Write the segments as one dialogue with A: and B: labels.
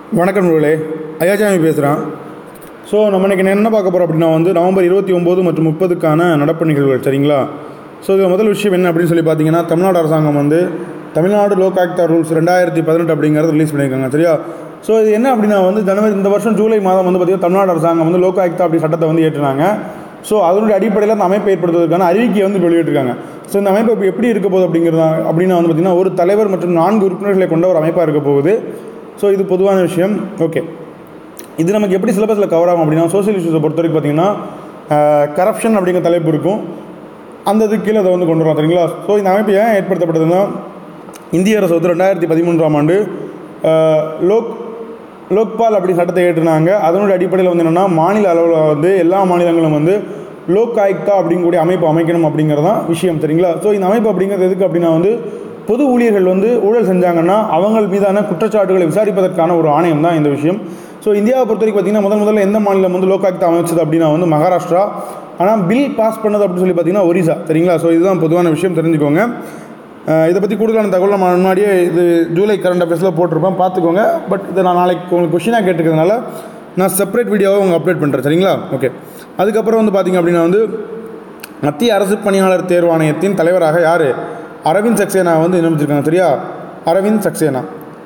A: வணக்கம் நூலே ஐயாச்சாமி பேசுகிறேன் ஸோ நம்ம இன்றைக்கி என்ன பார்க்க போகிறோம் அப்படின்னா வந்து நவம்பர் இருபத்தி ஒம்பது மற்றும் முப்பதுக்கான நடப்பு நிகழ்வுகள் சரிங்களா ஸோ இது முதல் விஷயம் என்ன அப்படின்னு சொல்லி பார்த்தீங்கன்னா தமிழ்நாடு அரசாங்கம் வந்து தமிழ்நாடு லோக் ஆக்டா ரூல்ஸ் ரெண்டாயிரத்தி பதினெட்டு அப்படிங்கிறது ரிலீஸ் பண்ணியிருக்காங்க சரியா ஸோ இது என்ன அப்படின்னா வந்து ஜனவரி இந்த வருஷம் ஜூலை மாதம் வந்து பார்த்திங்கன்னா தமிழ்நாடு அரசாங்கம் வந்து லோக் ஆக்டா அப்படி சட்டத்தை வந்து ஏற்றினாங்க ஸோ அதனுடைய அடிப்படையில் அந்த அமைப்பை ஏற்படுத்துவதற்கான அறிவிக்கையை வந்து வெளியிட்டிருக்காங்க ஸோ இந்த அமைப்பு இப்போ எப்படி இருக்க போகுது அப்படிங்கிறது அப்படின்னா வந்து பார்த்திங்கன்னா ஒரு தலைவர் மற்றும் நான்கு உறுப்பினர்களை கொண்ட ஒரு அமைப்பாக இருக்க போகுது ஸோ இது பொதுவான விஷயம் ஓகே இது நமக்கு எப்படி சிலபஸில் கவர் ஆகும் அப்படின்னா சோசியல் இஷ்யூஸை பொறுத்த வரைக்கும் பார்த்தீங்கன்னா கரப்ஷன் அப்படிங்கிற தலைப்பு இருக்கும் அந்த இது கீழே அதை வந்து கொண்டு வரலாம் சரிங்களா ஸோ இந்த அமைப்பு ஏன் ஏற்படுத்தப்பட்டதுன்னா இந்திய அரசு வந்து ரெண்டாயிரத்தி பதிமூன்றாம் ஆண்டு அஹ், லோக் லோக்பால் அப்படி சட்டத்தை ஏற்றினாங்க அதனுடைய அடிப்படையில் வந்து என்னென்னா மாநில அளவில் வந்து எல்லா மாநிலங்களும் வந்து லோக் ஆயுக்தா அப்படிங்கக்கூடிய அமைப்பு அமைக்கணும் அப்படிங்கிறது தான் விஷயம் சரிங்களா ஸோ இந்த அமைப்பு அப்படிங்கிறது எதுக்கு அப்படின்னா வந்து பொது ஊழியர்கள் வந்து ஊழல் செஞ்சாங்கன்னா அவங்க மீதான குற்றச்சாட்டுகளை விசாரிப்பதற்கான ஒரு ஆணையம் தான் இந்த விஷயம் ஸோ இந்தியாவை பொறுத்த வரைக்கும் பார்த்தீங்கன்னா முதல் முதல்ல எந்த மாநிலம் வந்து லோக் ஆயுக்தா அமைச்சது அப்படின்னா வந்து மகாராஷ்டிரா ஆனால் பில் பாஸ் பண்ணது அப்படின்னு சொல்லி பார்த்தீங்கன்னா ஒரிசா சரிங்களா ஸோ இதுதான் பொதுவான விஷயம் தெரிஞ்சுக்கோங்க அஹ் இதை பற்றி கூடுதலான தகவல் நம்ம முன்னாடியே இது ஜூலை கரண்ட் அஃபேர்ஸில் போட்டிருப்பேன் பார்த்துக்கோங்க பட் இதை நான் நாளைக்கு உங்களுக்கு கொஷினாக கேட்டுக்கிறதுனால நான் செப்பரேட் வீடியோவை உங்களுக்கு அப்டேட் பண்ணுறேன் சரிங்களா ஓகே அதுக்கப்புறம் வந்து பார்த்திங்க அப்படின்னா வந்து மத்திய அரசு பணியாளர் தேர்வாணையத்தின் தலைவராக யார் அரவிந்த் சக்சேனா வந்து நியமிச்சிருக்காங்க சரியா அரவிந்த் சக்சேனா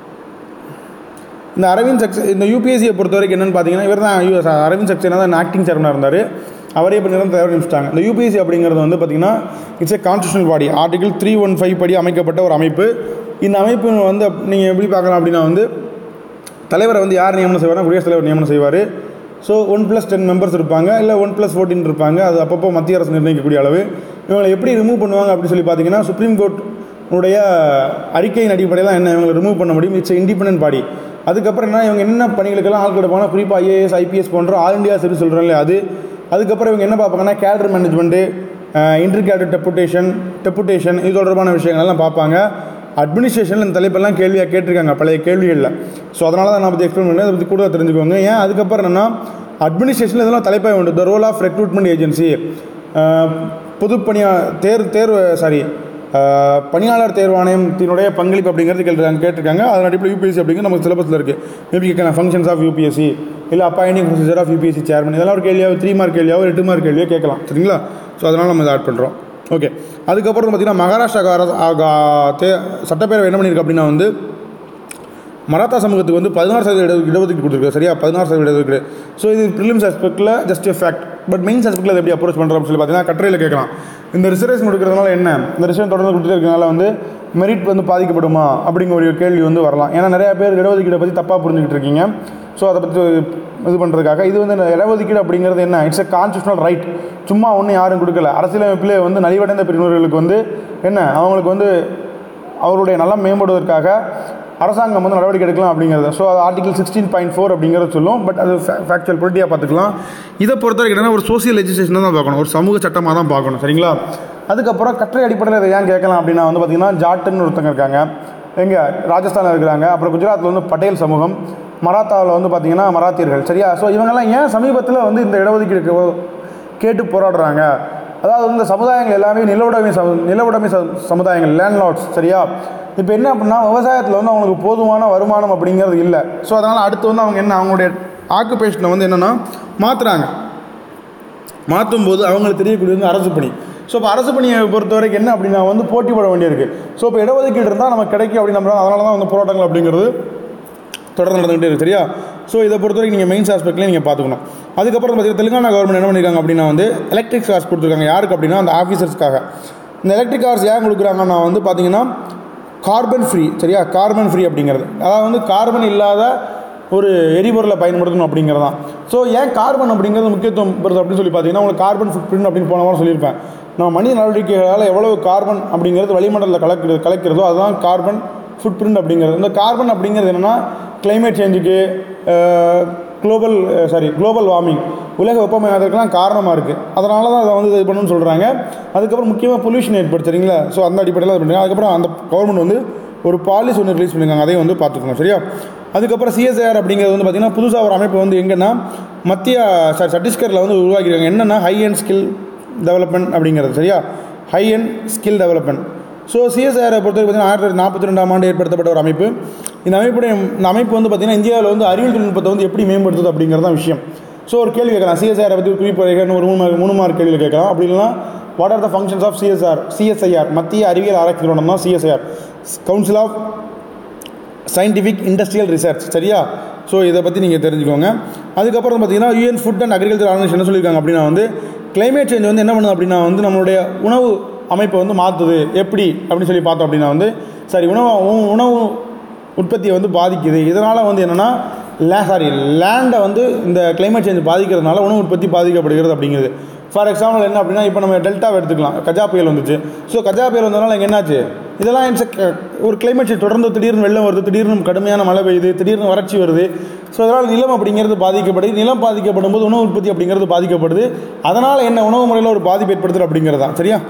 A: இந்த அரவிந்த் சக்சே இந்த யூபிஎஸ்சியை பொறுத்த வரைக்கும் என்னென்னு பார்த்தீங்கன்னா இவர் தான் யூஎஸ் அரவிந்த் சக்சேனா தான் ஆக்டிங் சேர்மனாக இருந்தார் அவரே இப்போ நிரந்தர தலைவர் நியமிச்சிட்டாங்க இந்த யூபிஎஸ்சி அப்படிங்கிறது வந்து பார்த்திங்கன்னா it's a constitutional body article three one five படி அமைக்கப்பட்ட ஒரு அமைப்பு இந்த அமைப்பு வந்து நீங்கள் எப்படி பார்க்கலாம் அப்படின்னா வந்து தலைவரை வந்து யார் நியமனம் செய்வார்னா குடியரசுத் தலைவர் நியமனம் செய்வார் so one plus ten members இருப்பாங்க இல்லை ஒன் ப்ளஸ் ஃபோர்டீன் இருப்பாங்க அது அப்பப்போ மத்திய அரசு நிர்ணயிக்கக்கூடிய அளவு இவங்களை எப்படி ரிமூவ் பண்ணுவாங்க அப்படின்னு சொல்லி பார்த்தீங்கன்னா சுப்ரீம் கோர்ட் உடைய அறிக்கையின் அடிப்படையில் தான் என்ன இவங்களை ரிமூவ் பண்ண முடியும் இட்ஸ் இண்டிபெண்டன்ட் பாடி அதுக்கப்புறம் என்ன இவங்க என்ன பணிகளுக்கெல்லாம் ஆள் கிடைப்பாங்க குறிப்பாக ஐஏஎஸ் ஐபிஎஸ் போன்ற ஆல் இந்தியா சர்வீஸ் சொல்கிறோம் இல்லையா அது அதுக்கப்புறம் இவங்க என்ன பார்ப்பாங்கன்னா கேடர் மேனேஜ்மெண்ட்டு இன்டர் கேடர் டெப்புடேஷன் டெப்புடேஷன் இது தொடர்பான விஷயங்கள்லாம் பார்ப்பாங்க அட்மினிஸ்ட்ரேஷனில் இந்த தலைப்பெல்லாம் கேள்வியாக கேட்டிருக்காங்க பழைய கேள்விகளில் ஸோ அதனால தான் நான் பற்றி எக்ஸ்பிளைன் பண்ணேன் அதை பற்றி கூட தெரிஞ்சுக்கோங்க ஏன் அதுக்கப்புறம் என்னென்னா அட்மினிஸ்ட்ரேஷனில் இதெல்லாம் தலைப்பாக உண்டு the role of recruitment agency பொதுப்பணியா தேர் தேர்வு சாரி பணியாளர் தேர்வாணையத்தினுடைய பங்களிப்பு அப்படிங்கிறது கேட்டிருக்காங்க கேட்டிருக்காங்க அதன் அடிப்படையில் யூபிஎஸ்சி அப்படிங்கிறது நமக்கு சிலபஸில் இருக்குது மேபி கேட்கலாம் ஃபங்க்ஷன்ஸ் ஆஃப் யூபிஎஸ்சி இல்லை appointing procedure of UPSC chairman இதெல்லாம் ஒரு கேள்வியாக த்ரீ மார்க் கேள்வியாவோ எட்டு மார்க் கேள்வியோ கேட்கலாம் சரிங்களா ஸோ அதனால் நம்ம இதை ஆட் பண்ணுறோம் ஓகே அதுக்கப்புறம் பார்த்தீங்கன்னா மகாராஷ்டிரா அரசு ஆ- தே சட்டப்பேரவை என்ன பண்ணியிருக்கு அப்படின்னா வந்து மராத்தா சமூகத்துக்கு வந்து பதினாறு சதவீத இட இடஒதுக்கீடு கொடுத்துருக்கு சரியா பதினாறு சதவீத இடஒதுக்கீடு ஸோ இது ப்ரிலிம்ஸ் ஆஸ்பெக்ட்டில் just a fact but mains ஆஸ்பெக்ட்டில் எப்படி அப்ரோச் பண்ணுறோம் சொல்லி பார்த்தீங்கன்னா கட்டுரையில் கேட்கலாம் இந்த ரிசர்வேஷன் கொடுக்கறதுனால என்ன இந்த ரிசர்வேஷன் தொடர்ந்து கொடுத்துட்டே இருக்கனால வந்து மெரிட் வந்து பாதிக்கப்படுமா அப்படிங்கிற ஒரு கேள்வி வந்து வரலாம் ஏன்னா நிறைய பேர் இடஒதுக்கீடை பற்றி தப்பாக புரிஞ்சுக்கிட்டு இருக்கீங்க ஸோ அதை பற்றி இது பண்ணுறதுக்காக இது வந்து இந்த இடஒதுக்கீடு அப்படிங்கிறது என்ன இட்ஸ் எ கான்ஸ்டியூஷனல் ரைட் சும்மா ஒன்றும் யாரும் கொடுக்கல அரசியலமைப்பிலே வந்து நலிவடைந்த பிரிவினர்களுக்கு வந்து என்ன அவங்களுக்கு வந்து அவருடைய நலம் மேம்படுவதற்காக அரசாங்கம் வந்து நடவடிக்கை எடுக்கலாம் அப்படிங்கிறது ஸோ அது ஆர்டிகல் சிக்ஸ்டீன் பாயிண்ட் ஃபோர் அப்படிங்கிறத சொல்லும் பட் அது ஃபேக்சுவல் பொலிட்டியாக பார்த்துக்கலாம் இதை பொறுத்த வரைக்கும் என்னன்னா ஒரு சோசியல் லெஜிஸ்லேஷன் தான் பார்க்கணும் ஒரு சமூக சட்டமாக தான் பார்க்கணும் சரிங்களா அதுக்கப்புறம் கட்டுரை அடிப்படையில் இதை ஏன் கேட்கலாம் அப்படின்னா வந்து பார்த்திங்கன்னா ஜாட்டுன்னு ஒருத்தங்க இருக்காங்க எங்கே ராஜஸ்தானில் இருக்கிறாங்க அப்புறம் குஜராத்தில் வந்து பட்டேல் சமூகம் மராத்தாவில் வந்து பார்த்திங்கன்னா மராத்தியர்கள் சரியா ஸோ இவங்கெல்லாம் ஏன் சமீபத்தில் வந்து இந்த இடஒதுக்கீடு கேட்டு போராடுறாங்க அதாவது வந்து இந்த சமுதாயங்கள் எல்லாமே நிலவுடைமை சமு நிலவுடைமை ச சமுதாயங்கள் லேண்ட்லார்ட்ஸ் சரியா இப்போ என்ன அப்படின்னா விவசாயத்தில் வந்து அவங்களுக்கு போதுமான வருமானம் அப்படிங்கிறது இல்லை ஸோ அதனால் அடுத்து வந்து அவங்க என்ன அவங்களுடைய ஆக்குபேஷனை வந்து என்னென்னா மாற்றுறாங்க மாற்றும் போது அவங்களுக்கு தெரியக்கூடிய வந்து அரசு பணி ஸோ இப்போ அரசு பணியை பொறுத்த வரைக்கும் என்ன அப்படின்னா வந்து போட்டி போட வேண்டியிருக்கு ஸோ இப்போ இடஒதுக்கீடு இருந்தால் நமக்கு கிடைக்கும் அப்படின்னு நம்புறாங்க அதனால தான் வந்து போராட்டங்கள் அப்படிங்கிறது தொடர்ந்து நடந்துகிட்டே இருக்கு சரியா ஸோ இதை பொறுத்த வரைக்கும் நீங்கள் மெயின்ஸ் ஆஸ்பெக்ட்லேயும் நீங்கள் பார்த்துக்கணும் அதுக்கப்புறம் பார்த்தீங்கன்னா தெலுங்கானா கவர்மெண்ட் என்ன பண்ணியிருக்காங்க அப்படின்னா வந்து எலக்ட்ரிக் கார்ஸ் கொடுத்துருக்காங்க யாருக்கு அப்படின்னா அந்த ஆஃபீஸர்ஸ்க்காக இந்த எலக்ட்ரிக் கார்ஸ் ஏன் கொடுக்குறாங்கன்னா வந்து பார்த்தீங்கன்னா கார்பன் ஃப்ரீ சரியா கார்பன் ஃப்ரீ அப்படிங்கிறது அதாவது வந்து கார்பன் இல்லாத ஒரு எரிபொருளை பயன்படுத்தணும் அப்படிங்கிறது தான் ஸோ ஏன் கார்பன் அப்படிங்கிறது முக்கியத்துவம் பெறுது அப்படின்னு சொல்லி பார்த்தீங்கன்னா உங்களுக்கு கார்பன் ஃபுட் பிரிண்ட் அப்படின்னு போன வாரம் சொல்லியிருப்பேன் நம்ம மனித நடவடிக்கைகளால் எவ்வளவு கார்பன் அப்படிங்கிறது வளிமண்டலத்தில் கலக்கிறது கலக்கிறதோ அதுதான் கார்பன் ஃபுட் பிரிண்ட் அப்படிங்கிறது இந்த கார்பன் அப்படிங்கிறது என்னென்னா climate சேஞ்சுக்கு குளோபல் சாரி குளோபல் வார்மிங் உலக வெப்பமயமாதற்கெல்லாம் காரணமாக இருக்குது அதனால தான் அதை வந்து இது பண்ணணும்னு சொல்கிறாங்க அதுக்கப்புறம் முக்கியமாக பொல்யூஷன் ஏற்படுது சரிங்களா ஸோ அந்த அடிப்படையில் அது பண்ணுறாங்க அதுக்கப்புறம் அந்த கவர்மெண்ட் வந்து ஒரு பாலிசி ஒன்று ரிலீஸ் பண்ணியிருக்காங்க அதையும் வந்து பார்த்துக்கணும் சரியா அதுக்கப்புறம் சிஎஸ்ஐஆர் அப்படிங்கிறது வந்து பார்த்திங்கன்னா புதுசாக ஒரு அமைப்பு வந்து எங்கன்னா மத்திய சாரி சத்தீஸ்கரில் வந்து உருவாக்கியிருக்காங்க என்னென்னா ஹை அண்ட் ஸ்கில் டெவலப்மெண்ட் அப்படிங்கிறது சரியா high and skill development so சிஎஸ்ஆரை பொறுத்தவரை பார்த்தீங்கன்னா ஆயிரத்தி தொள்ளாயிரத்தி நாற்பத்தி ரெண்டாம் ஆண்டு ஏற்படுத்தப்பட்ட ஒரு அமைப்பு இந்த அமைப்புடைய இந்த அமைப்பு வந்து பார்த்திங்கன்னா இந்தியாவில் வந்து அறிவியல் தொழில்நுட்பத்தை வந்து எப்படி மேம்படுத்துது அப்படிங்கிறது தான் விஷயம் ஸோ ஒரு கேள்வி கேட்கலாம் சிஎஸ்ஆரை பற்றி குறிப்பு ஒரு மூணு மார்க் மூணு மார்க் கேள்வி கேட்கலாம் அப்படி இல்லைனா what are the functions of CSR CSIR மத்திய அறிவியல் ஆராய்ச்சி நிறுவனம் தான் CSIR council of scientific industrial research சரியா ஸோ இதை பற்றி நீங்கள் தெரிஞ்சுக்கோங்க அதுக்கப்புறம் பார்த்தீங்கன்னா UN food and agriculture organisation என்ன சொல்லியிருக்காங்க அப்படின்னா வந்து கிளைமேட் சேஞ்ச் வந்து என்ன பண்ணுது அப்படின்னா வந்து நம்மளுடைய உணவு அமைப்பை வந்து மாற்றுது எப்படி அப்படின்னு சொல்லி பார்த்தோம் அப்படின்னா வந்து சரி உணவு உ- உணவு உற்பத்தியை வந்து பாதிக்குது இதனால் வந்து என்னென்னா லே சாரி லேண்டை வந்து இந்த கிளைமேட் சேஞ்ச் பாதிக்கிறதுனால உணவு உற்பத்தி பாதிக்கப்படுகிறது அப்படிங்கிறது ஃபார் எக்ஸாம்பிள் என்ன அப்படின்னா இப்போ நம்ம டெல்டாவை எடுத்துக்கலாம் கஜா புயல் வந்துச்சு ஸோ கஜா புயல் வந்ததுனால இங்கே என்னாச்சு இதெல்லாம் it's a க- ஒரு கிளைமேட் சேஞ்ச் தொடர்ந்து திடீர்னு வெள்ளம் வருது திடீர்னு கடுமையான மழை பெய்யுது திடீர்னு வறட்சி வருது ஸோ இதனால் நிலம் அப்படிங்கிறது பாதிக்கப்படுது நிலம் பாதிக்கப்படும் போது உணவு உற்பத்தி அப்படிங்கிறது பாதிக்கப்படுது அதனால் என்ன உணவு முறையில் ஒரு பாதிப்பு ஏற்படுத்துது அப்படிங்கிறது தான் சரியா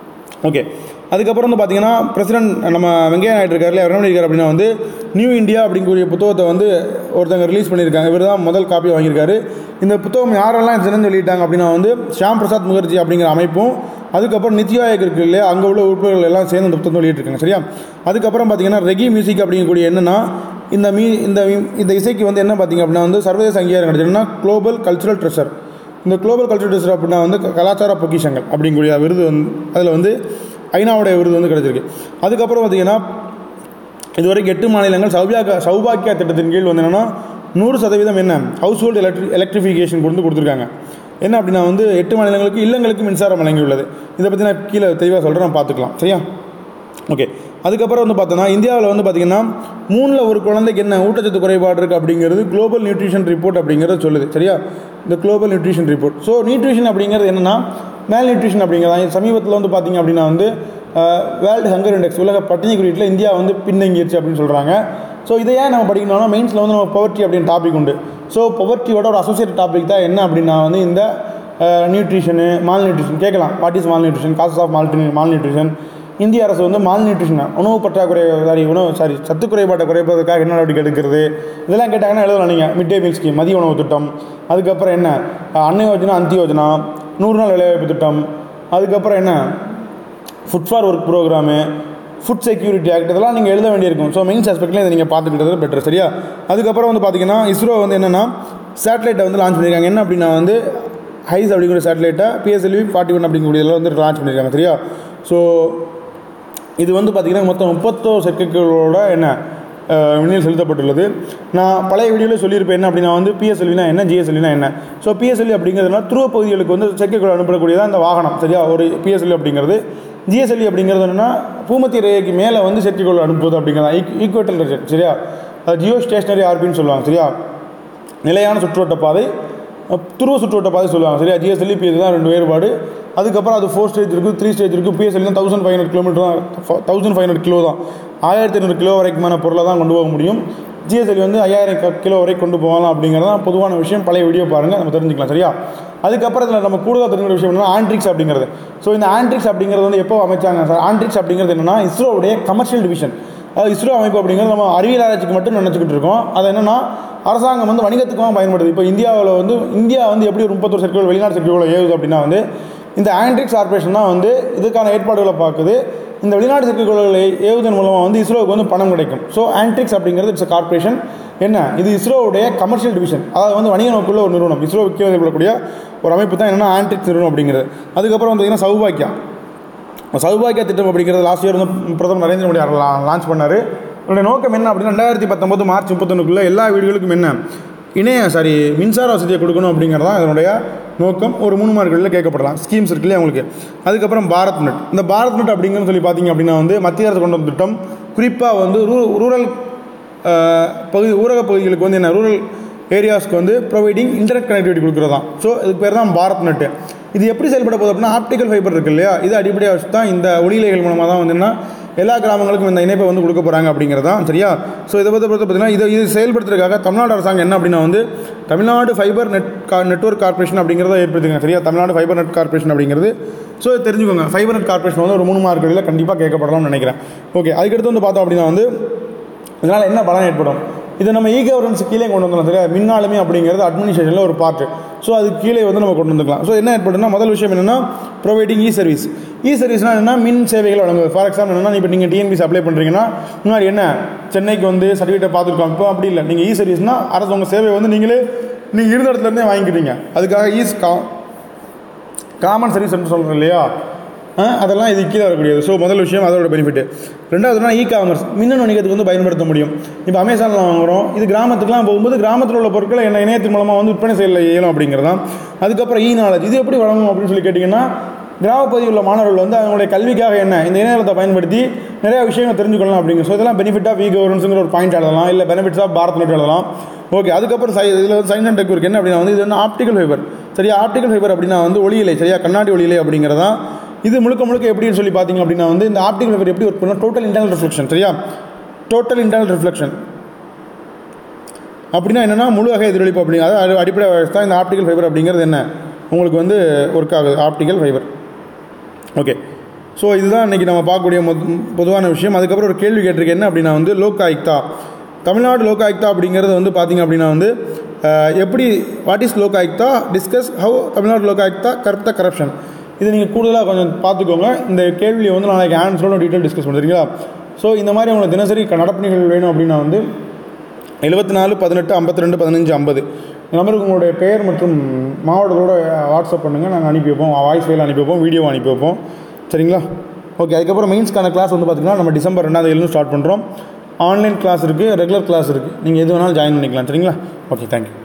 A: ஓகே அதுக்கப்புறம் வந்து பார்த்தீங்கன்னா பிரசிடென்ட் நம்ம வெங்கையா நாயுடு இருக்காருல்ல அவர் என்ன பண்ணியிருக்காரு அப்படின்னா வந்து நியூ இந்தியா அப்படிங்கக்கூடிய புத்தகத்தை வந்து ஒருத்தங்க ரிலீஸ் பண்ணியிருக்காங்க இவர் தான் முதல் காப்பி வாங்கியிருக்காரு இந்த புத்தகம் யாரெல்லாம் திறந்து வெளியிட்டாங்க அப்படின்னா வந்து ஷியாம் பிரசாத் முகர்ஜி அப்படிங்கிற அமைப்பும் அதுக்கப்புறம் நித்தி ஆயோக் இருக்கு இல்லையா அங்கே உள்ள உறுப்பினர்கள் எல்லாம் சேர்ந்து இந்த புத்தகம் வெளியிட்டிருக்காங்க சரியா அதுக்கப்புறம் பார்த்தீங்கன்னா ரெகி மியூசிக் அப்படிங்கக்கூடிய என்னன்னா இந்த மீ இந்த இந்த இசைக்கு வந்து என்ன பார்த்தீங்க அப்படின்னா வந்து சர்வதேச அங்கீகாரம் கிடைச்சதுன்னா குளோபல் கல்ச்சுரல் ட்ரெஷர் இந்த குளோபல் கல்ச்சர் டெஸ்ட் அப்படின்னா வந்து க- கலாச்சார பொக்கிஷங்கள் அப்படிங்கக்கூடிய விருது வந்து அதில் வந்து ஐநாவுடைய விருது வந்து கிடைச்சிருக்கு அதுக்கப்புறம் பார்த்தீங்கன்னா இதுவரைக்கும் எட்டு மாநிலங்கள் சௌபாக்கியா சௌபாக்கியா திட்டத்தின் கீழ் வந்து என்னென்னா நூறு சதவீதம் என்ன ஹவுஸ் ஹோல்டு எலக்ட்ரி எலக்ட்ரிஃபிகேஷன் கொண்டு கொடுத்துருக்காங்க என்ன அப்படின்னா வந்து எட்டு மாநிலங்களுக்கு இல்லங்களுக்கு மின்சாரம் வழங்கியுள்ளது இதை பற்றி நான் கீழே தெளிவாக சொல்கிறேன் நம்ம பார்த்துக்கலாம் சரியா ஓகே அதுக்கப்புறம் வந்து பார்த்தோன்னா இந்தியாவில் வந்து பார்த்தீங்கன்னா மூணில் ஒரு குழந்தைக்கு என்ன ஊட்டச்சத்து குறைபாடு இருக்குது அப்படிங்கிறது குளோபல் நியூட்ரிஷன் ரிப்போர்ட் அப்படிங்கிறது சொல்லுது சரியா இந்த global nutrition report so nutrition அப்படிங்கிறது என்னென்னா மேல் நியூட்ரிஷன் அப்படிங்கிறது சமீபத்தில் வந்து பார்த்தீங்க அப்படின்னா வந்து வேர்ல்டு ஹங்கர் இண்டெக்ஸ் உலக பட்டினி குறியீட்டில் இந்தியா வந்து பின்தங்கிருச்சு அப்படின்னு சொல்கிறாங்க ஸோ இதை ஏன் நம்ம படிக்கணும்னா மெயின்ஸில் வந்து நம்ம பவர்ட்டி அப்படின்னு டாபிக் உண்டு ஸோ பவர்ட்டியோட ஒரு அசோசியேட் டாபிக் தான் என்ன அப்படின்னா வந்து இந்த நியூட்ரிஷனு மால் நியூட்ரிஷன் கேட்கலாம் what is malnutrition causes of mal malnutrition இந்திய அரசு வந்து மால் நியூட்ரிஷன் உணவு பற்றாக்குறை சாரி உணவு சாரி சத்து குறைபாட்டை குறைப்பதற்காக என்ன நடவடிக்கை எடுக்கிறது இதெல்லாம் கேட்டாங்கன்னா எழுதலாம் நீங்கள் மிட் டே மீல் ஸ்கீம் மதிய உணவு திட்டம் அதுக்கப்புறம் என்ன அஹ், அன்ன யோஜனா அந்தி யோஜனா நூறு நாள் வேலைவாய்ப்பு திட்டம் அதுக்கப்புறம் என்ன food for work programme food security act இதெல்லாம் நீங்கள் எழுத வேண்டியிருக்கும் ஸோ மெயின்ஸ் ஆஸ்பெக்ட்ல இதை நீங்கள் பார்த்துக்கிட்டது பெட்டர் சரியா அதுக்கப்புறம் வந்து பார்த்தீங்கன்னா இஸ்ரோ வந்து என்னென்னா சேட்டலைட்டை வந்து லான்ச் பண்ணியிருக்காங்க என்ன அப்படின்னா வந்து ஹைஸ் அப்படிங்கிற சேட்டலைட்டை பிஎஸ்எல்வி ஃபார்ட்டி ஒன் அப்படிங்கக்கூடியதில் வந்து லான்ச் பண்ணியிருக்காங்க சரியா ஸோ இது வந்து பார்த்திங்கன்னா மொத்தம் முப்பத்தோரு செயற்கைகளோட என்ன அஹ், விண்ணில் செலுத்தப்பட்டுள்ளது நான் பழைய வீடியோவில் சொல்லியிருப்பேன் என்ன அப்படின்னா வந்து பிஎஸ்எல்வினா என்ன ஜிஎஸ்எல்வினா என்ன ஸோ பிஎஸ்எல்வி அப்படிங்கிறதுனா துருவ பகுதிகளுக்கு வந்து செயற்கைக்கோள் அனுப்பக்கூடியதான் இந்த வாகனம் சரியா ஒரு பிஎஸ்எல்வி அப்படிங்கிறது ஜிஎஸ்எல்வி அப்படிங்கிறது என்னென்னா பூமத்திய ரேகைக்கு மேலே வந்து செயற்கைக்கோள் அனுப்புவது அப்படிங்கிறதா ஈக்குவேட்டல் ரிசல்ட் சரியா அது ஜியோ ஸ்டேஷனரி ஆர்பின்னு சொல்லுவாங்க சரியா நிலையான சுற்றுவட்ட பாதை அஹ், துருவ சுற்றுவட்ட பாதை சொல்லுவாங்க சரியா ஜிஎஸ்எல்இ பிஎஸ் தான் ரெண்டு வேறுபாடு அதுக்கப்புறம் அது ஃபோர் ஸ்டேஜ் இருக்குது த்ரீ ஸ்டேஜ் இருக்குது பிஎஸ்எல் தான் தௌசண்ட் ஃபைவ் ஹண்ட்ரட் கிலோமீட்டர் தான் தௌசண்ட் ஃபைவ் ஹண்ட்ரட் கிலோ தான் ஆயிரத்தி ஐநூறு கிலோ வரைக்குமான பொருளை தான் கொண்டு போக முடியும் ஜிஎஸ்எல்வி வந்து ஐயாயிரம் க- கிலோ வரைக்கும் கொண்டு போகலாம் அப்படிங்கிறது தான் பொதுவான விஷயம் பழைய வீடியோ பாருங்கள் நம்ம தெரிஞ்சுக்கலாம் சரியா அதுக்கப்புறம் இதில் நம்ம கூடுதல் தெரிஞ்சுக்கிற விஷயம் என்னன்னா ஆண்ட்ரிக்ஸ் அப்படிங்கிறது ஸோ இந்த ஆண்ட்ரிக்ஸ் அப்படிங்கிறது வந்து எப்போ அமைச்சாங்க சார் ஆண்ட்ரிக்ஸ் அப்படிங்கிறது என்னன்னா இஸ்ரோவுடைய கமர்ஷியல் டிவிஷன் அதாவது இஸ்ரோ அமைப்பு அப்படிங்கிறது நம்ம அறிவியல் ஆராய்ச்சிக்கு மட்டும் நினச்சிக்கிட்டு இருக்கோம் அது என்னன்னா அரசாங்கம் வந்து வணிகத்துக்கும் பயன்படுது இப்போ இந்தியாவில் வந்து இந்தியா வந்து எப்படி ஒரு முப்பத்தொரு செயற்கைகள் வெளிநாட்டு செயற்கைகளை ஏவுது அப்படின்னா வந்து இந்த ஆண்ட்ரிக்ஸ் கார்பரேஷன் தான் வந்து இதுக்கான ஏற்பாடுகளை பார்க்குது இந்த வெளிநாட்டு செயற்கைக்கோள்களை ஏவுதன் மூலமாக வந்து இஸ்ரோவுக்கு வந்து பணம் கிடைக்கும் ஸோ ஆண்ட்ரிக்ஸ் அப்படிங்கிறது இட்ஸ் கார்பரேஷன் என்ன இது இஸ்ரோவுடைய கமர்ஷியல் டிவிஷன் அதாவது வந்து வணிக நோக்குள்ள ஒரு நிறுவனம் இஸ்ரோ விற்க ஏற்படக்கூடிய ஒரு அமைப்பு தான் என்னன்னா ஆண்ட்ரிக்ஸ் நிறுவனம் அப்படிங்கிறது அதுக்கப்புறம் வந்து பார்த்தீங்கன்னா சௌபாக்கியா சௌபாகிய திட்டம் அப்படிங்கிறது லாஸ்ட் இயர் வந்து பிரதமர் நரேந்திர மோடி அவர்கள் லான்ச் பண்ணார் இதனுடைய நோக்கம் என்ன அப்படின்னா ரெண்டாயிரத்தி பத்தொம்போது மார்ச் முப்பத்தொன்னுக்குள்ளே எல்லா வீடுகளுக்கும் என்ன இணைய சாரி மின்சார வசதியை கொடுக்கணும் அப்படிங்கிறது தான் இதனுடைய நோக்கம் ஒரு மூணு மார்க்குகளில் கேட்கப்படலாம் ஸ்கீம்ஸ் இருக்குல்லையா உங்களுக்கு அதுக்கப்புறம் பாரத் நெட் இந்த பாரத் நெட் அப்படிங்கிறது சொல்லி பார்த்தீங்க அப்படின்னா வந்து மத்திய அரசு கொண்டு வந்த திட்டம் குறிப்பாக வந்து ரூ ரூரல் பகுதி ஊரக பகுதிகளுக்கு வந்து என்ன ரூரல் ஏரியாஸ்க்கு வந்து ப்ரொவைடிங் இன்டர்நெட் கனெக்டிவிட்டி கொடுக்குறது தான் ஸோ இதுக்கு பேர் தான் பாரத் நெட்டு இது எப்படி செயல்பட போகுது அப்படின்னா ஆப்டிக்கல் ஃபைபர் இருக்கு இல்லையா இது அடிப்படையாக வச்சு தான் இந்த ஒளியிலைகள் மூலமாக தான் வந்து என்ன எல்லா கிராமங்களுக்கும் இந்த இணைப்பை வந்து கொடுக்க போகிறாங்க அப்படிங்கிறது தான் சரியா ஸோ இதை பற்றி பொறுத்த பார்த்தீங்கன்னா இதை இது செயல்படுத்துறதுக்காக தமிழ்நாடு அரசாங்கம் என்ன அப்படின்னா வந்து தமிழ்நாடு ஃபைபர் நெட் கா நெட்ஒர்க் கார்பரேஷன் அப்படிங்கிறத ஏற்படுத்துங்க சரியா தமிழ்நாடு ஃபைபர் நெட் கார்பரேஷன் அப்படிங்கிறது ஸோ இது தெரிஞ்சுக்கோங்க ஃபைபர் நெட் கார்பரேஷன் வந்து ஒரு மூணு மார்க்குகளில் கண்டிப்பாக கேட்கப்படலாம்னு நினைக்கிறேன் ஓகே அதுக்கடுத்து வந்து பார்த்தோம் அப்படின்னா வந்து இதனால் என்ன பலன் ஏற்படும் இதை நம்ம இ கவர்னன்ஸ் கீழே கொண்டு வந்துடலாம் சரியா மின்னாலுமே அப்படிங்கிறது அட்மினிஸ்ட்ரேஷனில் ஒரு பார்ட் ஸோ அது கீழே வந்து நம்ம கொண்டு வந்துக்கலாம் ஸோ என்ன ஏற்படுதுன்னா முதல் விஷயம் என்னென்னா ப்ரொவைடிங் இ சர்வீஸ் இ சர்வீஸ்னால் என்ன மின் சேவைகள் வழங்குவது ஃபார் எக்ஸாம்பிள் என்னன்னா இப்போ நீங்கள் டிஎன்பிசி அப்ளை பண்ணுறீங்கன்னா முன்னாடி என்ன சென்னைக்கு வந்து சர்டிஃபிகேட் பார்த்துருக்கோம் இப்போ அப்படி இல்லை நீங்கள் இ சர்வீஸ்னால் அரசு உங்கள் சேவை வந்து நீங்களே நீங்கள் இருந்த இடத்துல இருந்தே வாங்கிக்கிறீங்க அதுக்காக ஈஸ் கா காமன் சர்வீஸ் என்று சொல்கிறோம் இல்லையா ஆ, அதெல்லாம் இது கீழே வரக்கூடியது ஸோ முதல் விஷயம் அதோட பெனிஃபிட் ரெண்டாவதுனா இ காமர்ஸ் மின்னணு வணிகத்துக்கு வந்து பயன்படுத்த முடியும் இப்போ அமேசானில் வாங்குறோம் இது கிராமத்துக்குலாம் போகும்போது கிராமத்தில் உள்ள பொருட்களை என்ன இணையத்தின் மூலமாக வந்து விற்பனை செய்யல இயலும் அப்படிங்கிறதான் அதுக்கப்புறம் இ நாலேஜ் இது எப்படி வழங்கும் அப்படின்னு சொல்லி கேட்டிங்கன்னா கிராமப்பகுதியில் உள்ள மாணவர்கள் வந்து அவங்களுடைய கல்விக்காக என்ன இந்த இணையதளத்தை பயன்படுத்தி நிறைய விஷயங்கள் தெரிஞ்சுக்கொள்ளலாம் அப்படிங்க ஸோ இதெல்லாம் பெனிஃபிட் ஆஃப் இ கவர்னன்ஸுங்கிற ஒரு பாயிண்ட் எழுதலாம் இல்லை பெனிஃபிட்ஸ் ஆஃப் பாரத் நெட் எழுதலாம் ஓகே அதுக்கப்புறம் சை இதில் வந்து சயின்ஸ் அண்ட் டெக் இருக்கு என்ன அப்படின்னா வந்து இது வந்து ஆப்டிக்கல் ஃபைபர் சரியா ஆப்டிக்கல் ஃபைபர் அப்படின்னா வந்து ஒளியிலை சரியா கண்ணாடி ஒளியிலை அப்படிங்கிறதான் இது முழுக்க முழுக்க எப்படின்னு சொல்லி பார்த்தீங்க அப்படின்னா வந்து இந்த ஆப்டிக்கல் ஃபைபர் எப்படி ஒர்க் பண்ணா டோட்டல் இன்டர்னல் ரிஃப்ளெக்ஷன் சரியா டோட்டல் இன்டர்னல் ரிஃப்ளெக்ஷன் அப்படின்னா என்னென்னா முழு வகை எதிரொலிப்பு அப்படிங்க அதாவது அடிப்படை தான் இந்த ஆப்டிக்கல் ஃபைபர் அப்படிங்கிறது என்ன உங்களுக்கு வந்து ஒர்க் ஆகுது ஆப்டிக்கல் ஃபைபர் ஓகே ஸோ இதுதான் இன்றைக்கி நம்ம பார்க்கக்கூடிய மொத் பொதுவான விஷயம் அதுக்கப்புறம் ஒரு கேள்வி கேட்டிருக்கேன் என்ன அப்படின்னா வந்து லோக் ஆயுக்தா தமிழ்நாடு லோக் ஆயுக்தா அப்படிங்கிறது வந்து பார்த்திங்க அப்படின்னா வந்து அஹ், எப்படி what is Lok Ayukta discuss how Tamil Nadu Lok Ayukta கருத்த கரப்ஷன் இது நீங்கள் கூடுதலாக கொஞ்சம் பார்த்துக்கோங்க இந்த கேள்வியை வந்து நாளைக்கு ஆன்சரோட டீட்டெயில் டிஸ்கஸ் பண்ணுறீங்களா ஸோ இந்த மாதிரி உங்களுக்கு தினசரி க- நடப்பு நிகழ்வு வேணும் அப்படின்னா வந்து எழுபத்தி நாலு பதினெட்டு ஐம்பத்தி ரெண்டு பதினஞ்சு ஐம்பது இந்த நம்பருக்கு உங்களுடைய பெயர் மற்றும் மாவட்டத்தோட வாட்ஸ்அப் பண்ணுங்கள் நாங்கள் அனுப்பி வைப்போம் வாய்ஸ் ஃபைல் அனுப்பி வைப்போம் வீடியோ அனுப்பி வைப்போம் சரிங்களா ஓகே அதுக்கப்புறம் மெயின்ஸ்க்கான கிளாஸ் வந்து பார்த்திங்கன்னா நம்ம டிசம்பர் ரெண்டாவது தேதியிலும் ஸ்டார்ட் பண்ணுறோம் ஆன்லைன் கிளாஸ் இருக்குது ரெகுலர் கிளாஸ் இருக்குது நீங்கள் எது வேணாலும் ஜாயின் பண்ணிக்கலாம் சரிங்களா ஓகே தேங்க்யூ